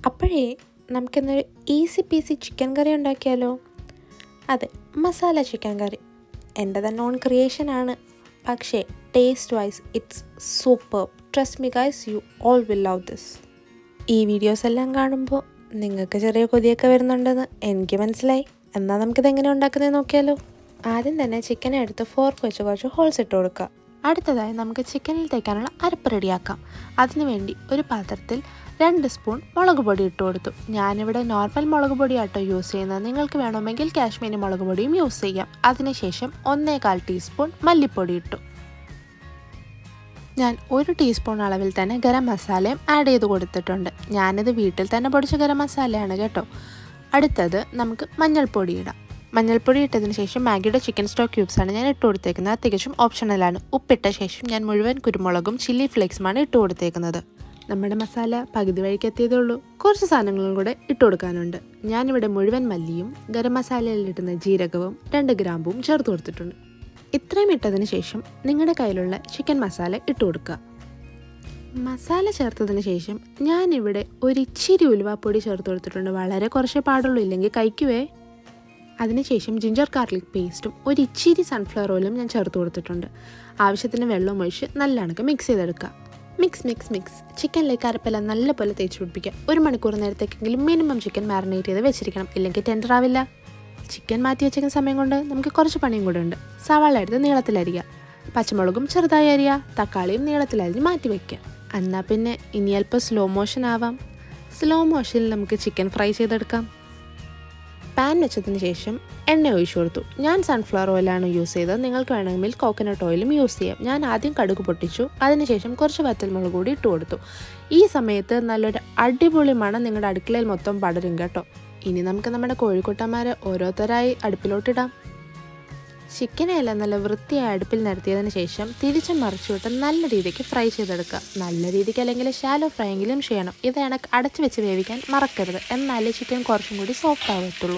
അപ്പോഴേ നമുക്കിന്നൊരു easy peasy chicken കറി ഉണ്ടാക്കിയാലോ അതെ മസാല ചിക്കൻ കറി എൻ്റെ തന്നെ ഓൺ ക്രിയേഷൻ ആണ് പക്ഷേ taste wise it's super trust me guys you all will love this ഈ വീഡിയോസ് എല്ലാം കാണുമ്പോൾ നിങ്ങൾക്ക് ചെറിയ കൊതിയൊക്കെ വരുന്നുണ്ടെന്ന് എനിക്ക് മനസ്സിലായി എന്നാൽ നമുക്കിത് എങ്ങനെ ഉണ്ടാക്കുന്നത് നോക്കിയാലോ ആദ്യം തന്നെ ചിക്കനെ എടുത്ത് ഫോർക്ക് വെച്ച് കുറച്ച് ഹോൾസ് ഇട്ട് കൊടുക്കുക അടുത്തതായി നമുക്ക് ചിക്കനിൽ തേക്കാനുള്ള അരപ്പ് റെഡിയാക്കാം അതിനുവേണ്ടി ഒരു പാത്രത്തിൽ രണ്ട് സ്പൂൺ മുളക് പൊടി ഇട്ട് കൊടുത്തു ഞാനിവിടെ നോർമൽ മുളക് പൊടിയാട്ടോ യൂസ് ചെയ്യുന്നത് നിങ്ങൾക്ക് വേണമെങ്കിൽ കാശ്മീരി മുളക് പൊടിയും യൂസ് ചെയ്യാം അതിനുശേഷം ഒന്നേകാൽ ടീസ്പൂൺ മല്ലിപ്പൊടി ഇട്ടു ഞാൻ ഒരു ടീസ്പൂൺ അളവിൽ തന്നെ ഗരം മസാലയും ആഡ് ചെയ്ത് കൊടുത്തിട്ടുണ്ട് ഞാനിത് വീട്ടിൽ തന്നെ പൊടിച്ച ഗരം മസാലയാണ് കേട്ടോ അടുത്തത് നമുക്ക് മഞ്ഞൾപ്പൊടി ഇടാം മഞ്ഞൾപ്പൊടി ഇട്ടതിന് ശേഷം മാഗിയുടെ ചിക്കൻ സ്റ്റോക്ക് ക്യൂബ്സ് ആണ് ഞാൻ ഇട്ട് കൊടുത്തേക്കുന്നത് അത് തികച്ചും ഓപ്ഷണലാണ് ഉപ്പിട്ട ശേഷം ഞാൻ മുഴുവൻ കുരുമുളകും ചില്ലി ഫ്ലേക്സുമാണ് ഇട്ട് കൊടുത്തേക്കുന്നത് നമ്മുടെ മസാല പകുതി വഴിക്ക് എത്തിയതേ ഉള്ളൂ കുറച്ച് സാധനങ്ങളും കൂടെ ഇട്ട് കൊടുക്കാനുണ്ട് ഞാനിവിടെ മുഴുവൻ മല്ലിയും ഗരം മസാലയിൽ ഇടുന്ന ജീരകവും രണ്ട് ഗ്രാമ്പും ചേർത്ത് കൊടുത്തിട്ടുണ്ട് ഇത്രയും ഇട്ടതിന് ശേഷം നിങ്ങളുടെ കയ്യിലുള്ള ചിക്കൻ മസാല ഇട്ട് കൊടുക്കുക മസാല ചേർത്തതിന് ശേഷം ഞാനിവിടെ ഒരു ഇച്ചിരി ഉലുവാപ്പൊടി ചേർത്ത് കൊടുത്തിട്ടുണ്ട് വളരെ കുറച്ചേ പാടുള്ളൂ ഇല്ലെങ്കിൽ കഴിക്കുവേ അതിനുശേഷം ജിഞ്ചർ ഗാർലിക് പേസ്റ്റും ഒരു ഇച്ചിരി സൺഫ്ലവർ ഓയിലും ഞാൻ ചേർത്ത് കൊടുത്തിട്ടുണ്ട് ആവശ്യത്തിന് വെള്ളം ഒഴിച്ച് നല്ല കണക്ക് മിക്സ് ചെയ്തെടുക്കുക മിക്സ് മിക്സ് മിക്സ് ചിക്കനിലേക്ക് അരപ്പെല്ലാം നല്ലപോലെ തേച്ച് പിടിപ്പിക്കുക ഒരു മണിക്കൂർ നേരത്തേക്കെങ്കിലും മിനിമം ചിക്കൻ മാറിനേറ്റ് ചെയ്ത് വെച്ചിരിക്കണം ഇല്ലെങ്കിൽ ടെൻഡർ ആവില്ല ചിക്കൻ മാറ്റി വെച്ചിരിക്കുന്ന സമയം കൊണ്ട് നമുക്ക് കുറച്ച് പണിയും കൂടെ ഉണ്ട് സവാള എടുത്ത് നീളത്തിലരിയുക പച്ചമുളകും ചെറുതായി അരിയുക തക്കാളിയും നീളത്തിലരിഞ്ഞ് മാറ്റി വയ്ക്കുക എന്നാൽ പിന്നെ ഇനി അല്പം സ്ലോ മോഷൻ ആവാം സ്ലോ മോഷനിൽ നമുക്ക് ചിക്കൻ ഫ്രൈ ചെയ്തെടുക്കാം പാൻ വെച്ചതിന് ശേഷം എണ്ണ ഒഴിച്ചു കൊടുത്തു ഞാൻ സൺഫ്ലവർ ഓയിലാണ് യൂസ് ചെയ്തത് നിങ്ങൾക്ക് വേണമെങ്കിൽ കോക്കനട്ട് ഓയിലും യൂസ് ചെയ്യാം ഞാൻ ആദ്യം കടുക് പൊട്ടിച്ചു അതിനുശേഷം കുറച്ച് വറ്റൽമുളക് കൂടി ഇട്ട് കൊടുത്തു ഈ സമയത്ത് നല്ലൊരു അടിപൊളി മണം നിങ്ങളുടെ അടുക്കളയിൽ മൊത്തം പടരും കേട്ടോ ഇനി നമുക്ക് നമ്മുടെ കോഴിക്കുട്ടന്മാരെ ഓരോരുത്തരായി അടുപ്പിലോട്ടിടാം ചിക്കനെല്ലാം നല്ല വൃത്തിയായി അടുപ്പിൽ നിരത്തിയതിന് ശേഷം തിരിച്ച് മറിച്ചുവിട്ട് നല്ല രീതിക്ക് ഫ്രൈ ചെയ്തെടുക്കുക നല്ല രീതിക്ക് അല്ലെങ്കിൽ ഷാലോ ഫ്രൈ എങ്കിലും ചെയ്യണം ഇത് കണക്ക് അടച്ചു വെച്ച് വേവിക്കാൻ മറക്കരുത് എന്നാലേ ചിക്കൻ കുറച്ചും കൂടി സോഫ്റ്റ് ആവത്തുള്ളൂ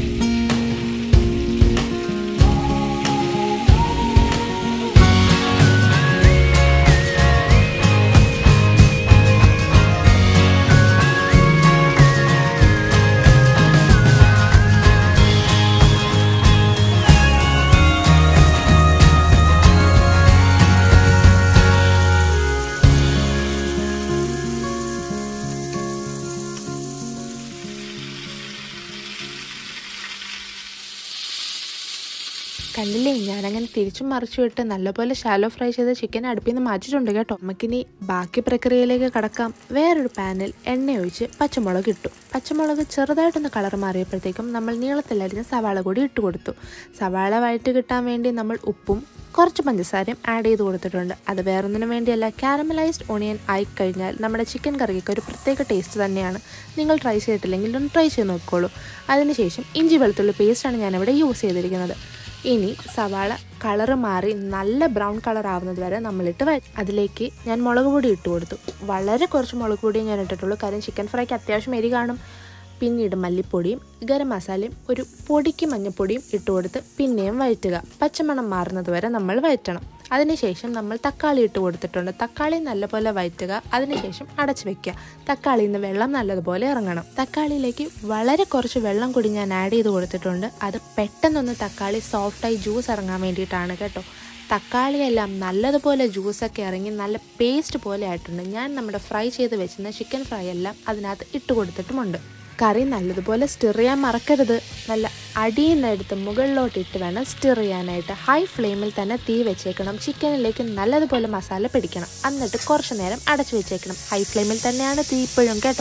കണ്ടില്ലേ ഞാനങ്ങനെ തിരിച്ചും മറിച്ചു വിട്ട് നല്ലപോലെ ഷാലോ ഫ്രൈ ചെയ്ത ചിക്കൻ അടുപ്പിൽ നിന്ന് മാറ്റിയിട്ടുണ്ട് കേട്ടോ നമുക്കിനി ബാക്കി പ്രക്രിയയിലേക്ക് കടക്കാം വേറൊരു പാനിൽ എണ്ണ ഒഴിച്ച് പച്ചമുളക് ഇട്ടു പച്ചമുളക് ചെറുതായിട്ടൊന്ന് കളർ മാറിയപ്പോഴത്തേക്കും നമ്മൾ നീളത്തിലരിഞ്ഞ സവാള കൂടി ഇട്ട് കൊടുത്തു സവാള വഴറ്റ് കിട്ടാൻ വേണ്ടി നമ്മൾ ഉപ്പും കുറച്ച് പഞ്ചസാരയും ആഡ് ചെയ്ത് കൊടുത്തിട്ടുണ്ട് അത് വേറൊന്നിനും വേണ്ടിയല്ല കാരമലൈസ്ഡ് ഓണിയൻ ആയി കഴിഞ്ഞാൽ നമ്മുടെ ചിക്കൻ കറിക്ക് ഒരു പ്രത്യേക ടേസ്റ്റ് തന്നെയാണ് നിങ്ങൾ ട്രൈ ചെയ്തിട്ടില്ലെങ്കിൽ ഒന്ന് ട്രൈ ചെയ്ത് നോക്കിക്കോളൂ അതിനുശേഷം ഇഞ്ചി വെളുത്തുള്ളി പേസ്റ്റാണ് ഞാനിവിടെ യൂസ് ചെയ്തിരിക്കുന്നത് ഇനി സവാള കളറ് മാറി നല്ല ബ്രൗൺ കളർ ആവുന്നത് വരെ നമ്മളിട്ട് വ അതിലേക്ക് ഞാൻ മുളക് പൊടി ഇട്ട് കൊടുത്തു വളരെ കുറച്ച് മുളക് പൊടിയും ഞാൻ ഇട്ടിട്ടുള്ളൂ കാര്യം ചിക്കൻ ഫ്രൈക്ക് അത്യാവശ്യം എരി കാണും പിന്നീട് മല്ലിപ്പൊടിയും ഗരം മസാലയും ഒരു പൊടിക്ക് മഞ്ഞൾപ്പൊടിയും ഇട്ട് കൊടുത്ത് പിന്നെയും വഴറ്റുക പച്ചമണം മാറുന്നത് വരെ നമ്മൾ വഴറ്റണം അതിനുശേഷം നമ്മൾ തക്കാളി ഇട്ട് കൊടുത്തിട്ടുണ്ട് തക്കാളി നല്ലപോലെ വഴറ്റുക അതിനുശേഷം അടച്ചു വെക്കുക തക്കാളിയിൽ നിന്ന് വെള്ളം നല്ലതുപോലെ ഇറങ്ങണം തക്കാളിയിലേക്ക് വളരെ കുറച്ച് വെള്ളം കൂടി ഞാൻ ആഡ് ചെയ്ത് കൊടുത്തിട്ടുണ്ട് അത് പെട്ടെന്നൊന്ന് തക്കാളി സോഫ്റ്റായി ജ്യൂസ് ഇറങ്ങാൻ വേണ്ടിയിട്ടാണ് കേട്ടോ തക്കാളിയെല്ലാം നല്ലതുപോലെ ജ്യൂസൊക്കെ ഇറങ്ങി നല്ല പേസ്റ്റ് പോലെ ആയിട്ടുണ്ട് ഞാൻ നമ്മുടെ ഫ്രൈ ചെയ്ത് വെച്ചിരുന്ന ചിക്കൻ ഫ്രൈ എല്ലാം അതിനകത്ത് ഇട്ട് കൊടുത്തിട്ടുമുണ്ട് കറി നല്ലതുപോലെ സ്റ്റിർ ചെയ്യാൻ മറക്കരുത് നല്ല അടിയിൽ നിന്ന് എടുത്ത് മുകളിലോട്ട് ഇട്ട് വേണം സ്റ്റിർ ചെയ്യാനായിട്ട് ഹൈ ഫ്ലെയിമിൽ തന്നെ തീ വെച്ചേക്കണം ചിക്കനിലേക്ക് നല്ലതുപോലെ മസാല പിടിക്കണം എന്നിട്ട് കുറച്ച് നേരം അടച്ചു വെച്ചേക്കണം ഹൈ ഫ്ലെയിമിൽ തന്നെയാണ് തീ ഇപ്പോഴും കേട്ടോ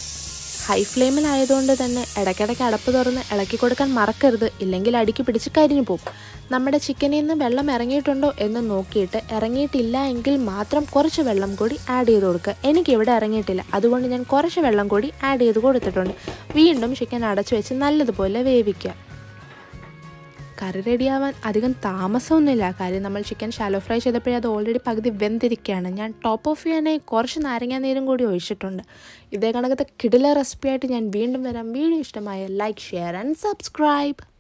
ഹൈ ഫ്ലെയിമിലായതുകൊണ്ട് തന്നെ ഇടയ്ക്കിടയ്ക്ക് അടപ്പ് തുറന്ന് ഇളക്കി കൊടുക്കാൻ മറക്കരുത് ഇല്ലെങ്കിൽ അടിക്ക് പിടിച്ച് കരിഞ്ഞു പോകും നമ്മുടെ ചിക്കനിൽ നിന്ന് വെള്ളം ഇറങ്ങിയിട്ടുണ്ടോ എന്ന് നോക്കിയിട്ട് ഇറങ്ങിയിട്ടില്ല എങ്കിൽ മാത്രം കുറച്ച് വെള്ളം കൂടി ആഡ് ചെയ്ത് കൊടുക്കുക എനിക്ക് ഇവിടെ ഇറങ്ങിയിട്ടില്ല അതുകൊണ്ട് ഞാൻ കുറച്ച് വെള്ളം കൂടി ആഡ് ചെയ്ത് കൊടുത്തിട്ടുണ്ട് വീണ്ടും ചിക്കൻ അടച്ചു വെച്ച് നല്ലതുപോലെ വേവിക്കുക കറി റെഡിയാവാൻ അധികം താമസമൊന്നുമില്ല കാര്യം നമ്മൾ ചിക്കൻ ഷാലോ ഫ്രൈ ചെയ്തപ്പോഴേ അത് ഓൾറെഡി പകുതി വെന്തിരിക്കുകയാണ് ഞാൻ ടോപ്പ് ഓഫ് ചെയ്യാനായി കുറച്ച് നാരങ്ങാ നീരും കൂടി ഒഴിച്ചിട്ടുണ്ട് ഇതേ കണക്കത്തെ കിടില റെസിപ്പി ആയിട്ട് ഞാൻ വീണ്ടും വരാം വീഡിയോ ഇഷ്ടമായ ലൈക്ക് ഷെയർ ആൻഡ് സബ്സ്ക്രൈബ്